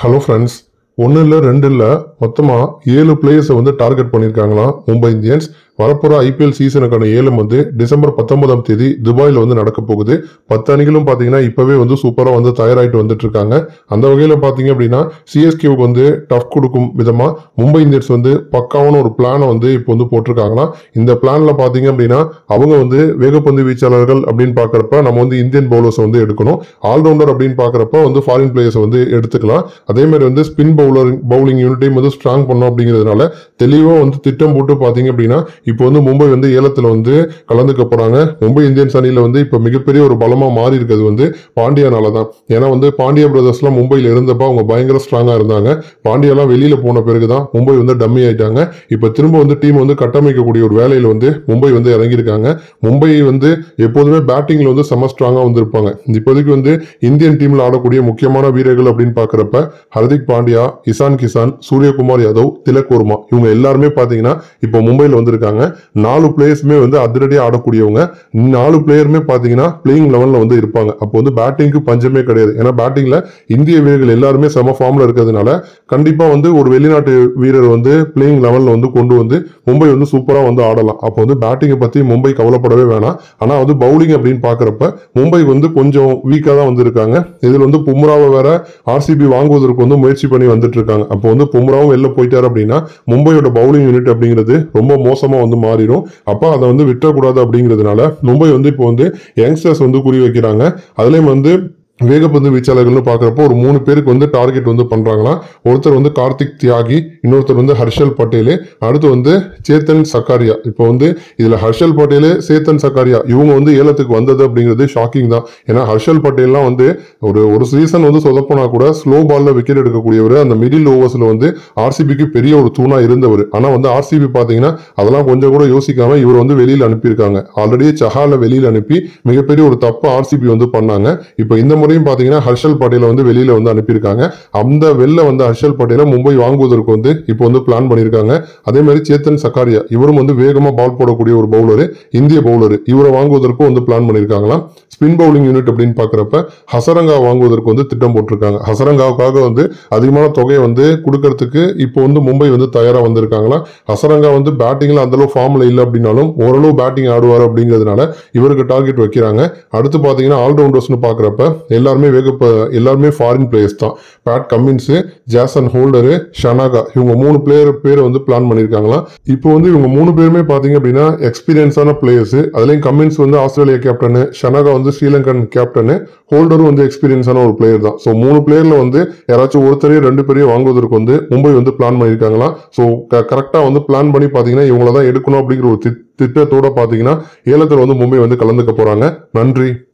hello friends ஒன்றும் இல்லை ரெண்டு இல்லை மொத்தமாக ஏழு பிளேயர்ஸை வந்து டார்கெட் பண்ணியிருக்காங்களாம் மும்பை இந்தியன்ஸ் வரப்போகிற ஐபிஎல் சீசனுக்கான ஏலம் வந்து டிசம்பர் பத்தொன்பதாம் தேதி துபாயில் வந்து நடக்க போகுது பத்து அணிகளும் பார்த்தீங்கன்னா இப்போவே வந்து சூப்பராக வந்து தயாராகிட்டு வந்துட்டு இருக்காங்க அந்த வகையில் பார்த்தீங்க அப்படின்னா சிஎஸ்கேவுக்கு வந்து டஃப் கொடுக்கும் விதமாக மும்பை இந்தியன்ஸ் வந்து பக்காவான ஒரு பிளானை வந்து இப்போ வந்து போட்டிருக்காங்களாம் இந்த பிளானில் பார்த்தீங்க அப்படின்னா அவங்க வந்து வேகப்பந்து வீச்சாளர்கள் அப்படின்னு பார்க்குறப்ப நம்ம வந்து இந்தியன் பவுலர்ஸ் வந்து எடுக்கணும் ஆல்ரவுண்டர் அப்படின்னு பார்க்குறப்ப வந்து ஃபாரின் பிளேயர்ஸ் வந்து எடுத்துக்கலாம் அதே மாதிரி வந்து ஸ்பின் பவுலர் பவுலிங் யூனிட்டையும் வந்து ஸ்ட்ராங் பண்ணோம் அப்படிங்கிறதுனால தெளிவாக வந்து திட்டம் போட்டு பார்த்தீங்க அப்படின்னா இப்போ வந்து மும்பை வந்து ஏலத்தில் வந்து கலந்துக்க போகிறாங்க மும்பை இந்தியன்ஸ் அணியில் வந்து இப்போ மிகப்பெரிய ஒரு பலமாக மாறி இருக்கிறது வந்து பாண்டியானால தான் ஏன்னா வந்து பாண்டியா பிரதர்ஸ்லாம் மும்பையில் இருந்தப்போ அவங்க பயங்கர ஸ்ட்ராங்காக இருந்தாங்க பாண்டியாலாம் வெளியில் போன பிறகு தான் மும்பை வந்து டம்மி ஆயிட்டாங்க இப்போ திரும்ப வந்து டீம் வந்து கட்டமைக்கக்கூடிய ஒரு வேலையில் வந்து மும்பை வந்து இறங்கியிருக்காங்க மும்பை வந்து எப்போதுமே பேட்டிங்கில் வந்து செம ஸ்ட்ராங்காக வந்திருப்பாங்க இப்போதைக்கு வந்து இந்தியன் டீமில் ஆடக்கூடிய முக்கியமான வீரர்கள் அப்படின்னு பார்க்குறப்ப ஹர்திக் பாண்டியா இசான் கிசான் சூரியகுமார் யாதவ் திலக் வர்மா இவங்க எல்லாருமே பார்த்தீங்கன்னா இப்போ மும்பையில் வந்திருக்காங்க நாலு பிளேயர்ஸுமே வந்து அதிரடியாக ஆடக்கூடியவங்க நாலு பிளேயருமே பார்த்தீங்கன்னா பிளேயிங் லெவலில் வந்து இருப்பாங்க அப்போ வந்து பேட்டிங்க்கு பஞ்சமே கிடையாது ஏன்னா பேட்டிங்கில் இந்திய வீரர்கள் எல்லாருமே செம ஃபார்மில் இருக்கிறதுனால கண்டிப்பாக வந்து ஒரு வெளிநாட்டு வீரர் வந்து பிளேயிங் லெவலில் வந்து கொண்டு வந்து மும்பை வந்து சூப்பராக வந்து ஆடலாம் அப்போ வந்து பேட்டிங்கை பற்றி மும்பை கவலைப்படவே வேணாம் ஆனால் வந்து பவுலிங் அப்படின்னு பார்க்குறப்ப மும்பை வந்து கொஞ்சம் வீக்காக தான் வந்திருக்காங்க இதில் வந்து பும்ராவை வேற ஆர்சிபி வாங்குவதற்கு வந்து முயற்சி பண்ணி வந்துட்டு இருக்காங்க அப்போ வந்து பும்ராவும் வெளில போயிட்டாரு அப்படின்னா மும்பையோட பவுலிங் யூனிட் அப்படிங்கிறது ரொம்ப மோசமாக வந்து மாறிடும் அப்போ அதை வந்து விட்டுறக்கூடாது அப்படிங்கிறதுனால மும்பை வந்து இப்போ வந்து யங்ஸ்டர்ஸ் வந்து குறி வைக்கிறாங்க அதுலேயும் வந்து வேகப்பந்து வீச்சாளர்கள்னு பார்க்குறப்போ ஒரு மூணு பேருக்கு வந்து டார்கெட் வந்து பண்ணுறாங்களாம் ஒருத்தர் வந்து கார்த்திக் தியாகி இன்னொருத்தர் வந்து ஹர்ஷல் பட்டேல் அடுத்து வந்து சேத்தன் சக்காரியா இப்போ வந்து இதில் ஹர்ஷல் பட்டேல் சேத்தன் சக்காரியா இவங்க வந்து ஏலத்துக்கு வந்தது அப்படிங்கிறது ஷாக்கிங் தான் ஏன்னா ஹர்ஷல் பட்டேல்லாம் வந்து ஒரு ஒரு சீசன் வந்து சொதப்போனா கூட ஸ்லோ பால்ல விக்கெட் எடுக்கக்கூடியவர் அந்த மிடில் ஓவர்ஸ்ல வந்து ஆர்சிபிக்கு பெரிய ஒரு தூணா இருந்தவர் ஆனால் வந்து ஆர்சிபி பார்த்தீங்கன்னா அதெல்லாம் கொஞ்சம் கூட யோசிக்காம இவர் வந்து வெளியில் அனுப்பியிருக்காங்க ஆல்ரெடி சஹால வெளியில் அனுப்பி மிகப்பெரிய ஒரு தப்பு ஆர்சிபி வந்து பண்ணாங்க இப்போ இந்த முறையும் பார்த்தீங்கன்னா ஹர்ஷல் பட்டேலை வந்து வெளியில வந்து அனுப்பியிருக்காங்க அந்த வெளில வந்து ஹர்ஷல் பட்டேலை மும்பை வாங்குவதற்கு வந்து இப்போ வந்து பிளான் பண்ணியிருக்காங்க அதே மாதிரி சேத்தன் சக்காரியா இவரும் வந்து வேகமாக பால் போடக்கூடிய ஒரு பவுலரு இந்திய பவுலரு இவரை வாங்குவதற்கும் வந்து பிளான் பண்ணியிருக்காங்களாம் ஸ்பின் பவுலிங் யூனிட் அப்படின்னு பார்க்குறப்ப ஹசரங்கா வாங்குவதற்கு வந்து திட்டம் போட்டிருக்காங்க ஹசரங்காவுக்காக வந்து அதிகமான தொகையை வந்து கொடுக்கறதுக்கு இப்போ வந்து மும்பை வந்து தயாராக வந்திருக்காங்களா ஹசரங்கா வந்து பேட்டிங்கில் அந்தளவு ஃபார்மில் இல்லை அப்படின்னாலும் ஓரளவு பேட்டிங் ஆடுவார் அப்படிங்கிறதுனால இவருக்கு டார்கெட் வைக்கிறாங்க அடுத்து பார்த்தீங்கன்னா ஆல்ரவுண்டர்ஸ்னு பார்க்குறப்ப எல்லாருமே வேக எல்லாருமே ஃபாரின் பிளேயர்ஸ் தான் Pat Cummins Jason Holder Shanaka இவங்க மூணு பிளேயர் பேரை வந்து பிளான் பண்ணியிருக்காங்களாம் இப்போ வந்து இவங்க மூணு பேருமே பார்த்தீங்க அப்படின்னா எக்ஸ்பீரியன்ஸான பிளேயர்ஸ் அதுலேயும் கம்மின்ஸ் வந்து ஆஸ்திரேலியா கேப்டனு ஷனாகா வந்து ஸ்ரீலங்கன் கேப்டனு ஹோல்டரும் வந்து எக்ஸ்பீரியன்ஸான ஒரு பிளேயர் தான் ஸோ மூணு பிளேயர்ல வந்து யாராச்சும் ஒருத்தரையும் ரெண்டு பேரையும் வாங்குவதற்கு வந்து மும்பை வந்து பிளான் பண்ணியிருக்காங்களாம் ஸோ கரெக்டாக வந்து பிளான் பண்ணி பார்த்தீங்கன்னா இவங்கள தான் எடுக்கணும் அப்படிங்கிற ஒரு திட்- திட்டத்தோட பார்த்தீங்கன்னா ஏலத்தில் வந்து மும்பை வந்து கலந்துக்க போறாங்க நன்றி